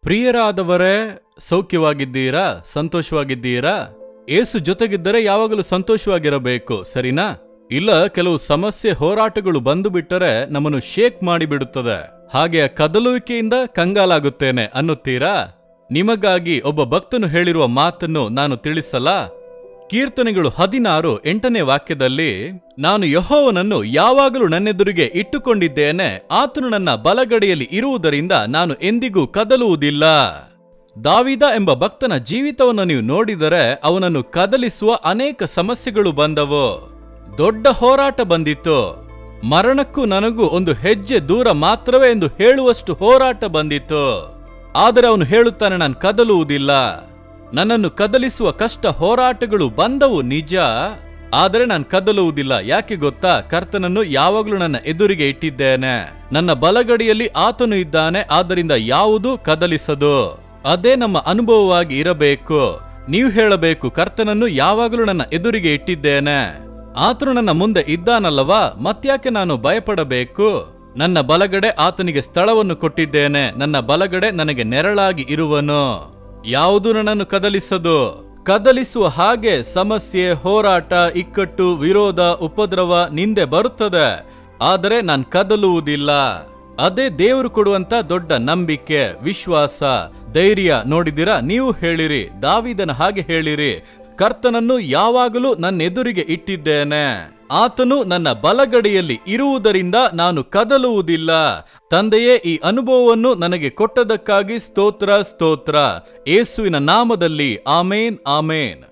ಪ್ರಿಯರಾದವರೇ ಸೌಖ್ಯವಾಗಿದ್ದೀರಾ ಸಂತೋಷವಾಗಿದ್ದೀರಾ ಏಸು ಜೊತೆಗಿದ್ದರೆ ಯಾವಾಗಲೂ ಸಂತೋಷವಾಗಿರಬೇಕು ಸರಿನಾ ಇಲ್ಲ ಕೆಲವು ಸಮಸ್ಯೆ ಹೋರಾಟಗಳು ಬಂದು ಬಿಟ್ಟರೆ ನಮ್ಮನ್ನು ಶೇಕ್ ಮಾಡಿಬಿಡುತ್ತದೆ ಹಾಗೆ ಆ ಕದಲುವಿಕೆಯಿಂದ ಕಂಗಾಲಾಗುತ್ತೇನೆ ಅನ್ನುತ್ತೀರಾ ನಿಮಗಾಗಿ ಒಬ್ಬ ಭಕ್ತನು ಹೇಳಿರುವ ಮಾತನ್ನು ನಾನು ತಿಳಿಸಲ ಕೀರ್ತನೆಗಳು ಹದಿನಾರು ಎಂಟನೇ ವಾಕ್ಯದಲ್ಲಿ ನಾನು ಯಹೋವನನ್ನು ಯಾವಾಗಲೂ ನನ್ನೆದುರಿಗೆ ಇಟ್ಟುಕೊಂಡಿದ್ದೇನೆ ಆತನು ನನ್ನ ಬಲಗಡೆಯಲ್ಲಿ ಇರುವುದರಿಂದ ನಾನು ಎಂದಿಗೂ ಕದಲುವುದಿಲ್ಲ ದಾವಿದ ಎಂಬ ಭಕ್ತನ ಜೀವಿತವನ್ನು ನೀವು ನೋಡಿದರೆ ಅವನನ್ನು ಕದಲಿಸುವ ಅನೇಕ ಸಮಸ್ಯೆಗಳು ಬಂದವು ದೊಡ್ಡ ಹೋರಾಟ ಬಂದಿತ್ತು ಮರಣಕ್ಕೂ ನನಗೂ ಒಂದು ಹೆಜ್ಜೆ ದೂರ ಮಾತ್ರವೇ ಎಂದು ಹೇಳುವಷ್ಟು ಹೋರಾಟ ಬಂದಿತ್ತು ಆದರೆ ಅವನು ಹೇಳುತ್ತಾನೆ ನಾನು ಕದಲುವುದಿಲ್ಲ ನನ್ನನ್ನು ಕದಲಿಸುವ ಕಷ್ಟ ಹೋರಾಟಗಳು ಬಂದವು ನಿಜ ಆದರೆ ನಾನು ಕದಲುವುದಿಲ್ಲ ಯಾಕೆ ಗೊತ್ತಾ ಕರ್ತನನ್ನು ಯಾವಾಗಲೂ ನನ್ನ ಎದುರಿಗೆ ಇಟ್ಟಿದ್ದೇನೆ ನನ್ನ ಬಲಗಡಿಯಲ್ಲಿ ಆತನು ಇದ್ದಾನೆ ಆದ್ದರಿಂದ ಯಾವುದೂ ಕದಲಿಸದು ಅದೇ ನಮ್ಮ ಅನುಭವವಾಗಿ ಇರಬೇಕು ನೀವು ಹೇಳಬೇಕು ಕರ್ತನನ್ನು ಯಾವಾಗಲೂ ನನ್ನ ಎದುರಿಗೆ ಇಟ್ಟಿದ್ದೇನೆ ಆತನು ನನ್ನ ಮುಂದೆ ಇದ್ದಾನಲ್ಲವಾ ಮತ್ಯಾಕೆ ನಾನು ಭಯಪಡಬೇಕು ನನ್ನ ಬಲಗಡೆ ಆತನಿಗೆ ಸ್ಥಳವನ್ನು ಕೊಟ್ಟಿದ್ದೇನೆ ನನ್ನ ಬಲಗಡೆ ನನಗೆ ನೆರಳಾಗಿ ಇರುವನು ಯಾವುದು ನನ್ನನ್ನು ಕದಲಿಸದು ಕದಲಿಸುವ ಹಾಗೆ ಸಮಸ್ಯೆ ಹೋರಾಟ ಇಕ್ಕಟ್ಟು ವಿರೋಧ ಉಪದ್ರವ ನಿಂದೆ ಬರುತ್ತದೆ ಆದರೆ ನಾನು ಕದಲುವುದಿಲ್ಲ ಅದೇ ದೇವರು ಕೊಡುವಂತ ದೊಡ್ಡ ನಂಬಿಕೆ ವಿಶ್ವಾಸ ಧೈರ್ಯ ನೋಡಿದಿರಾ ನೀವು ಹೇಳಿರಿ ದಾವಿದನ ಹಾಗೆ ಹೇಳಿರಿ ಕರ್ತನನ್ನು ಯಾವಾಗಲೂ ನನ್ನ ಎದುರಿಗೆ ಇಟ್ಟಿದ್ದೇನೆ ಆತನು ನನ್ನ ಬಲಗಡೆಯಲ್ಲಿ ಇರುವುದರಿಂದ ನಾನು ಕದಲುವುದಿಲ್ಲ ತಂದೆಯೇ ಈ ಅನುಭವವನ್ನು ನನಗೆ ಕೊಟ್ಟದಕ್ಕಾಗಿ ಸ್ತೋತ್ರ ಸ್ತೋತ್ರ ಏಸುವಿನ ನಾಮದಲ್ಲಿ ಆಮೇನ್ ಆಮೇನ್